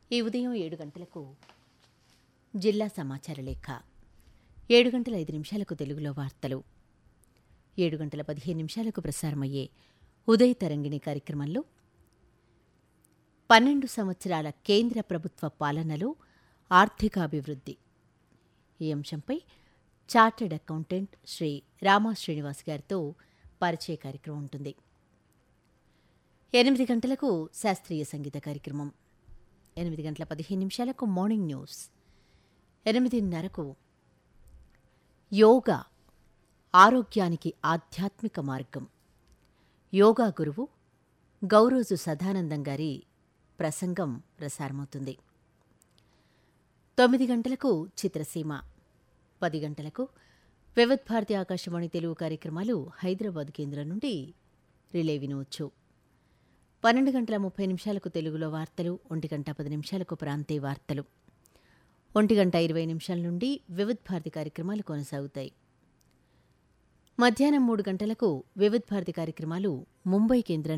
ఈ ఉదయం ఏడు గంటలకు జిల్లా సమాచార లేఖ ఏడు గంటల ఐదు నిమిషాలకు తెలుగులో వార్తలు ఏడు గంటల పదిహేను నిమిషాలకు ప్రసారమయ్యే ఉదయ తరంగిణి కార్యక్రమంలో పన్నెండు సంవత్సరాల కేంద్ర ప్రభుత్వ పాలనలో ఆర్థికాభివృద్ధి ఈ అంశంపై చార్టెడ్ అకౌంటెంట్ శ్రీ రామా శ్రీనివాస్ గారితో పరిచయ కార్యక్రమం ఉంటుంది ఎనిమిది గంటలకు శాస్త్రీయ సంగీత కార్యక్రమం ఎనిమిది గంటల పదిహేను నిమిషాలకు మార్నింగ్ న్యూస్ ఎనిమిదిన్నరకు యోగా ఆరోగ్యానికి ఆధ్యాత్మిక మార్గం యోగా గురువు గౌరోజు సదానందం గారి ప్రసంగం ప్రసారమవుతుంది తొమ్మిది గంటలకు చిత్రసీమ పది గంటలకు వివిధ్ భారతి ఆకాశవాణి తెలుగు కార్యక్రమాలు హైదరాబాద్ కేంద్రం నుండి రిలే వినవచ్చు పన్నెండు గంటల ముప్పై నిమిషాలకు తెలుగులో వార్తలు ఒంటి గంట పది నిమిషాలకు ప్రాంతీయ వార్తలు ఒంటి గంట ఇరవై నిమిషాల నుండి వివిధ్ భారతి కార్యక్రమాలు కొనసాగుతాయి మధ్యాహ్నం మూడు గంటలకు వివిధ్ భారతి కార్యక్రమాలు ముంబై కేంద్రం